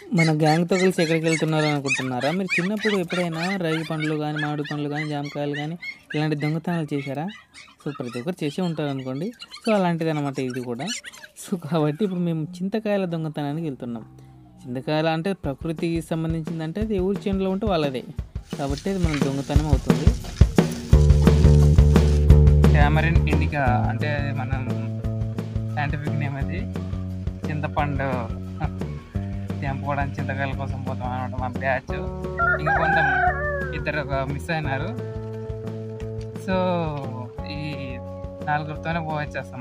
మన గ్యాంగ్తో కలిసి ఎక్కడికి వెళ్తున్నారు అనుకుంటున్నారా మీరు చిన్నప్పుడు ఎప్పుడైనా రైలు పండ్లు కానీ మామిడి పండ్లు కానీ జామకాయలు కానీ ఇలాంటి దొంగతనాలు చేశారా సో ప్రతి ఒక్కరు చేసే ఉంటారు అనుకోండి సో అలాంటిది అనమాట ఇది కూడా సో కాబట్టి ఇప్పుడు మేము చింతకాయల దొంగతనానికి వెళ్తున్నాం చింతకాయలు అంటే ప్రకృతికి సంబంధించిందంటే అది ఊరి చేనులో ఉంటే వాళ్ళదే కాబట్టి అది మన దొంగతనం అవుతుంది టామరిన్ ఇండికా అంటే అది మనం సైంటిఫిక్ నేమ్ అది చింతపండు తెంపుకోవడానికి చింతకాయల కోసం పోతాం అనమాట మా బ్యాచ్ ఇంకా కొంత ఇద్దరు మిస్ అయినారు సో ఈ నాలుగురితోనే పోవచ్చేస్తాం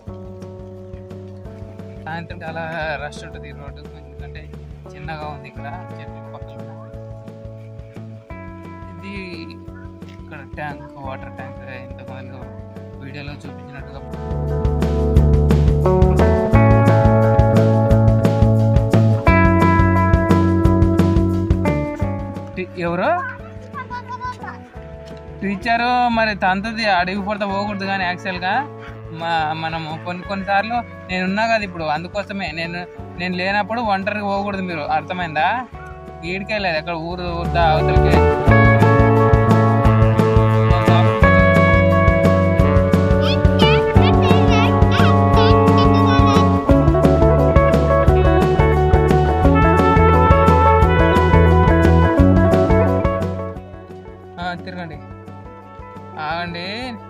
సాయంత్రం చాలా రష్ ఉంటుంది ఈ రోడ్డు ఎందుకంటే చిన్నగా ఉంది ఇక్కడ చెట్ల పక్కన ఇది ఇక్కడ ట్యాంక్ వాటర్ ట్యాంక్ ఇంతకుముందు వీడియోలో చూపించినట్టుగా టి- ఎవరు టీచరు మరి తంతది అడిగి పడితే పోకూడదు కానీ యాక్చువల్గా మా మనము కొన్ని కొన్నిసార్లు నేను ఉన్నా కదా ఇప్పుడు అందుకోసమే నేను నేను లేనప్పుడు ఒంటరికి పోకూడదు మీరు అర్థమైందా ఈడికే లేదు ఎక్కడ ఊరు ఊరుదా అవతలకి ఆ, తిరగండి ఆగండి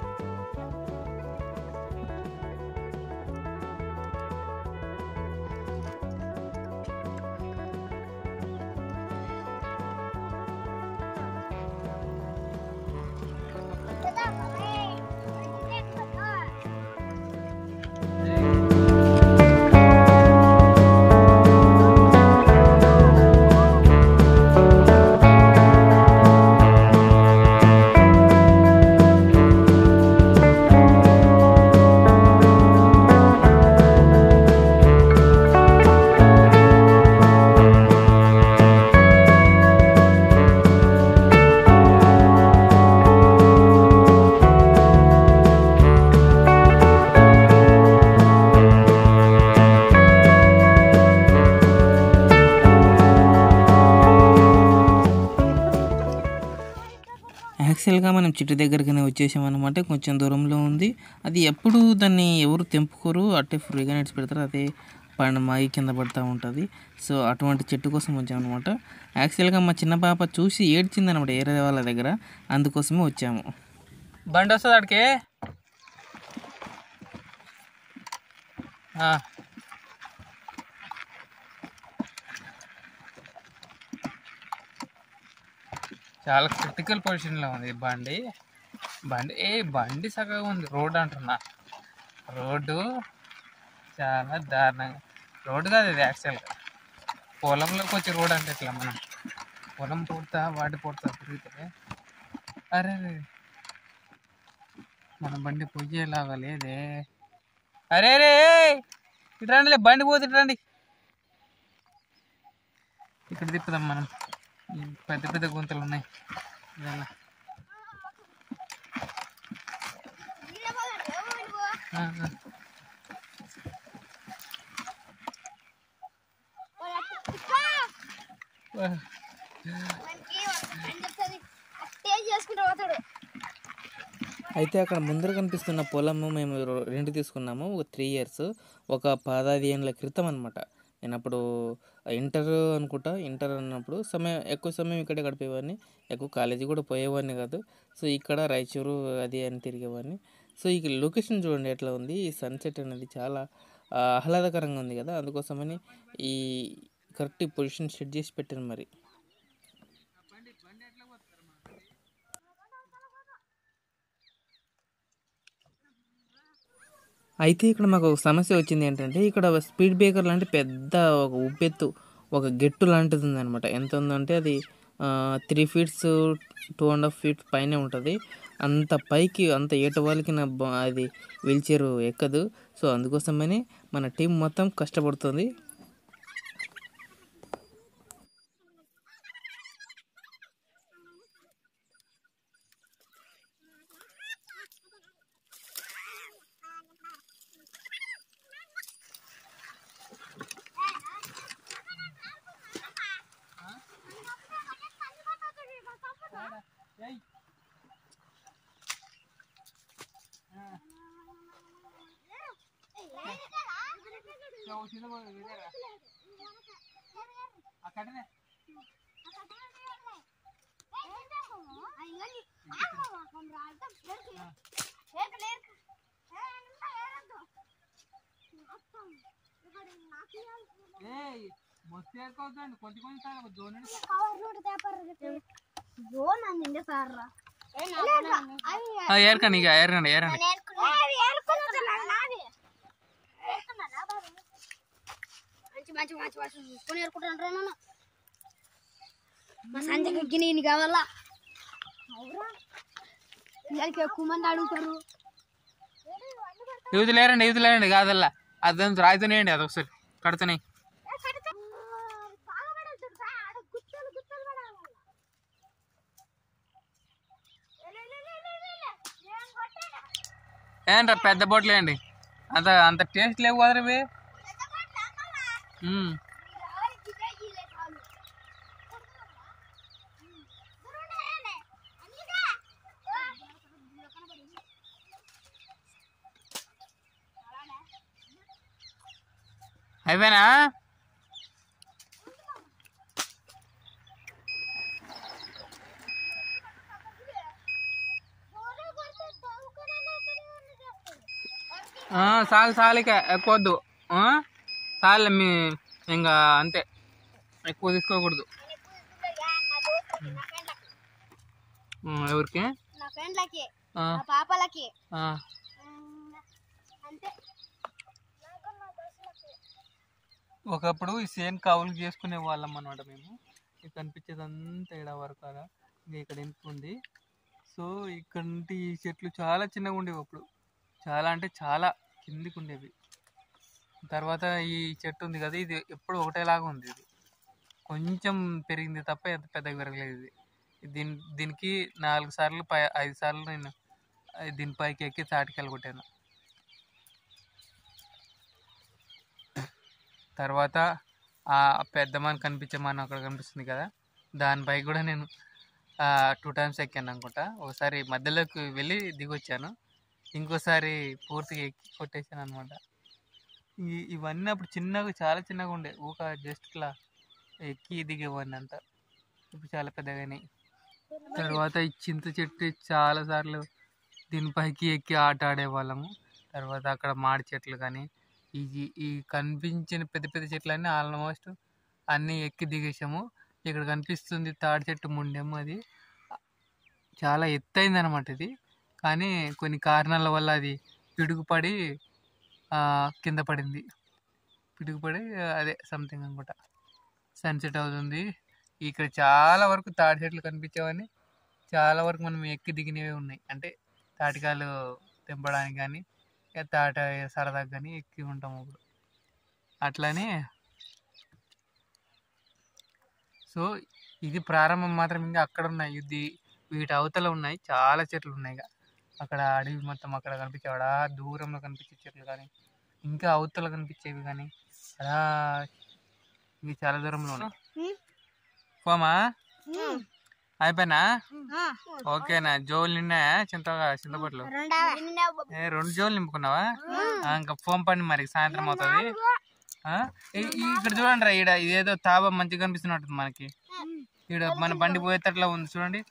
యాక్చువల్గా మనం చిట్టు దగ్గరగానే వచ్చేసామన్నమాట కొంచెం దూరంలో ఉంది అది ఎప్పుడు దాన్ని ఎవరు తెంపుకోరు అట్టే ఫ్రీగా నడిచి పెడతారు అదే పండు మాగి కింద పడుతూ ఉంటుంది సో అటువంటి చెట్టు కోసం వచ్చామన్నమాట యాక్చువల్గా మా చిన్న పాప చూసి ఏడ్చింది అనమాట ఏరే వాళ్ళ దగ్గర అందుకోసమే వచ్చాము బండి వస్తుంది అడికే చాలా క్రిటికల్ పొజిషన్లో ఉంది బండి బండి ఏ బండి సగం ఉంది రోడ్ అంటున్నా రోడ్డు చాలా దారుణంగా రోడ్డు కాదు ఇది యాక్చువల్గా పొలంలోకి వచ్చి రోడ్ అంటే ఇట్లా మనం పొలం పూడతా వాటి పూడతా తిరిగితే అరే రే. మన బండి పొయ్యేలాగా లేదే అరే రే ఇటు రండిలే బండి పోతే ఇటు రండి ఇక్కడ తిప్పుదాం మనం ఈ పెద్ద పెద్ద గుంతలు ఉన్నాయి ఇదన్నా. ఆ, ఆ. ఆ. చేసుకుంటూ పోతాడు అయితే అక్కడ ముందర కనిపిస్తున్న పొలము మేము రో- రెంట్ తీసుకున్నాము ఒక త్రీ ఇయర్స్ ఒక పదహైదు ఏళ్ళ క్రితం అనమాట నేను అప్పుడు ఇంటర్ అనుకుంటా ఇంటర్ అన్నప్పుడు సమయం ఎక్కువ సమయం ఇక్కడే గడిపేవాడిని ఎక్కువ కాలేజీ కూడా పోయేవాడిని కాదు సో ఇక్కడ రాయచూరు అది అని తిరిగేవాడిని సో ఈ లొకేషన్ చూడండి ఎట్లా ఉంది ఈ సన్సెట్ అనేది చాలా ఆ, ఆహ్లాదకరంగా ఉంది కదా అందుకోసమని ఈ కరెక్ట్ పొజిషన్ సెట్ చేసి పెట్టాను మరి అయితే ఇక్కడ మాకు ఒక సమస్య వచ్చింది ఏంటంటే ఇక్కడ స్పీడ్ బ్రేకర్ లాంటి పెద్ద ఒక ఉబ్బెత్తు ఒక గెట్టు లాంటిది ఉందన్నమాట ఎంత ఉందంటే అది three feets two and half feet పైనే ఉంటుంది అంత పైకి అంత ఏట వాళ్ళకి నా బ- అది వీల్ చైర్ ఎక్కదు సో అందుకోసమని మన టీం మొత్తం కష్టపడుతుంది అక్కడనే ఏయ్ మస్తు ఏరుకోవద్దండి కొంచెం కొంచెం సార్ జోన్ ఏరకండి ఇక ఏరకండి ఏరండి మంచి మంచి మంచి మంచి చూసుకొని ఏరుకుంటాను నన్ను మా సంజయ్ గిన్నె కావాలా అవురా పిల్లలకి ఎక్కువ మంది అడుగుతారు యూజ్ లేరండి యూజ్ లేరండి కాదల్లా అదంతా రాయితేనేయండి అది ఒకసారి కడుతున్నాయి ఏంట్రా పెద్ద బొట్లు వేయండి అంత అంత టేస్ట్ లేవు కదరా ఇవి మ్మ్. అయిపోయినా ఆ, చాలు చాలు ఇక ఎక్కువ వద్దు ఆ? చాలు మీ ఇంకా అంతే ఎక్కువ తీసుకోకూడదు ఆ, ఎవరికి నా ఫ్రెండ్లకి ఆ, నా పాపలకి ఆ. అంతే ఒకప్పుడు ఈ సేన్ కవులు చేసుకునే వాళ్ళం అనమాట మేము ఇది కనిపించేదంతా ఇక్కడ వరకు అలా ఇంకా ఇక్కడ ఎంత ఉంది సో ఇక్కడ నుండి ఈ చెట్లు చాలా చిన్నగా ఉండేవి అప్పుడు చాలా అంటే చాలా కిందికి ఉండేవి తర్వాత ఈ చెట్టు ఉంది కదా ఇది ఎప్పుడు ఒకటేలాగా ఉంది ఇది కొంచెం పెరిగింది తప్ప ఎంత పెద్దగా పెరగలేదు ఇది దీని దీనికి నాలుగు సార్లు పై ఐదు సార్లు నేను ఆ, దీని పైకి ఎక్కి తాటికెళ్ళి కొట్టాను తర్వాత ఆ పెద్దమని కనిపించే మనం అక్కడ కనిపిస్తుంది కదా దానిపై కూడా నేను టూ టైమ్స్ ఎక్కాను అనుకుంటా ఒకసారి మధ్యలోకి వెళ్ళి దిగొచ్చాను ఇంకోసారి పూర్తిగా ఎక్కి కొట్టేసాను అనమాట ఈ ఇవన్నీ అప్పుడు చిన్నగా చాలా చిన్నగా ఉండే ఊక జస్ట్ ఇట్లా ఎక్కి దిగేవాడిని అంతా ఇప్పుడు చాలా పెద్దగానే తర్వాత ఈ చింత చెట్టు చాలా సార్లు దీనిపైకి ఎక్కి ఆట ఆడేవాళ్ళము తర్వాత అక్కడ మాడి చెట్లు కానీ ఈ ఈ కనిపించిన పెద్ద పెద్ద చెట్లన్నీ ఆల్మోస్ట్ అన్నీ ఎక్కి దిగేసాము ఇక్కడ కనిపిస్తుంది తాడి చెట్టు ముండెము అది చాలా ఎత్తైంది అనమాట ఇది కానీ కొన్ని కారణాల వల్ల అది పిడుగుపడి ఆ, కింద పడింది పిడుగుపడి అదే సంథింగ్ అనుకుంటా సన్సెట్ అవుతుంది ఇక్కడ చాలా వరకు తాడి చెట్లు కనిపించేవని చాలా వరకు మనం ఎక్కి దిగినవే ఉన్నాయి అంటే తాటికాయలు తెంపడానికి కానీ ఇక తాట సరదాగా కానీ ఎక్కి ఉంటాం ఇప్పుడు అట్లానే సో ఇది ప్రారంభం మాత్రం ఇంకా అక్కడ ఉన్నాయి ఇది వీటి అవతల ఉన్నాయి చాలా చెట్లు ఉన్నాయి ఇక అక్కడ అడవి మొత్తం అక్కడ కనిపించేవాడు ఆ దూరంలో కనిపించే చెట్లు కానీ ఇంకా అవతల కనిపించేవి కానీ అలా ఇవి చాలా దూరంలో ఉన్నాయి పోమా అయిపోయినా ఓకేనా జోలు నిన్నాయా చింతగా చింతపట్లు ఏ రెండు జోలు నింపుకున్నావా ఆ, ఇంకా ఫోన్ పని మరి సాయంత్రం అవుతుంది ఆ? ఈ- ఈ- ఇక్కడ చూడండి రా ఈడ ఇదేదో తాబా మంచిగా కనిపిస్తున్నట్టు మనకి ఈడ మన బండి పోయేటట్లా ఉంది చూడండి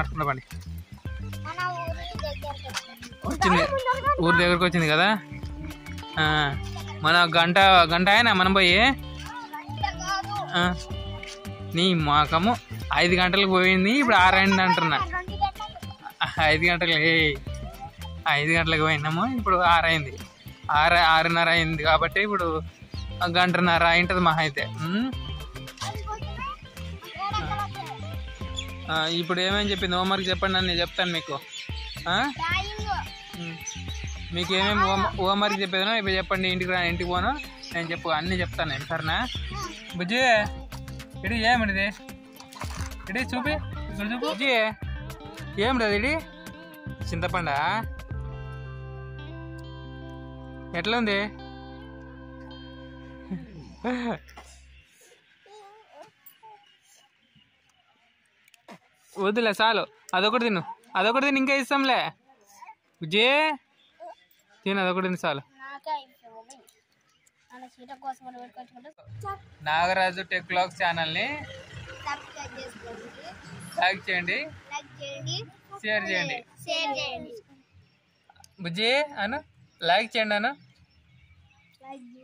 నడుచుకుంటా పండి మన ఊరి దగ్గరకు వచ్చింది ఊరి దగ్గరకు వచ్చింది కదా ఆ, మన గంట గంట అయినా మనం పోయి కాదు ఆ, నీ మాకము ఐదు గంటలకు పోయింది ఇప్పుడు ఆరు అయింది అంటున్నా రెండు గంటలు ఐదు గంటలకు ఏ ఐదు గంటలకు పోయినాము ఇప్పుడు ఆరు అయింది ఆరు ఆరున్నర అయింది కాబట్టి ఇప్పుడు గంటన్నర అయింటది మహా అయితే ఉమ్. ఆ, ఇప్పుడు ఏమేమి చెప్పింది హోంవర్క్ చెప్పండి అని నేను చెప్తాను మీకు ఆ? ఉమ్. మీకు ఏమేమి హోమ్ హోంవర్క్ చెప్పేదనో ఇప్పుడు చెప్పండి ఇంటికి రా ఇంటికి పోను నేను చెప్పు అన్నీ చెప్తాను నేను సరేనా బుజ్జి ఇడి ఏమిటిది ఇడి చూపి ఇక్కడ చూపు బుజ్జి ఏమిటి అది ఇడి చింతపండా ఎట్లా ఉంది వద్దులే చాలు అదొకటి తిను అదొకటి తిని ఇంకా ఇస్తాంలే బుజ్జి తిను అదొకటి తిని చాలు నాకే అయిపోయింది మన సీట కోసం మనం పెట్టుకొచ్చుకుంటే నాగరాజు టెక్ బ్లాగ్ ఛానల్ని సబ్స్క్రైబ్ చేసుకోండి లైక్ చేయండి లైక్ చేయండి షేర్ చేయండి షేర్ చేయండి బుజ్జి అను లైక్ చేయండి అను లైక్ చేయండి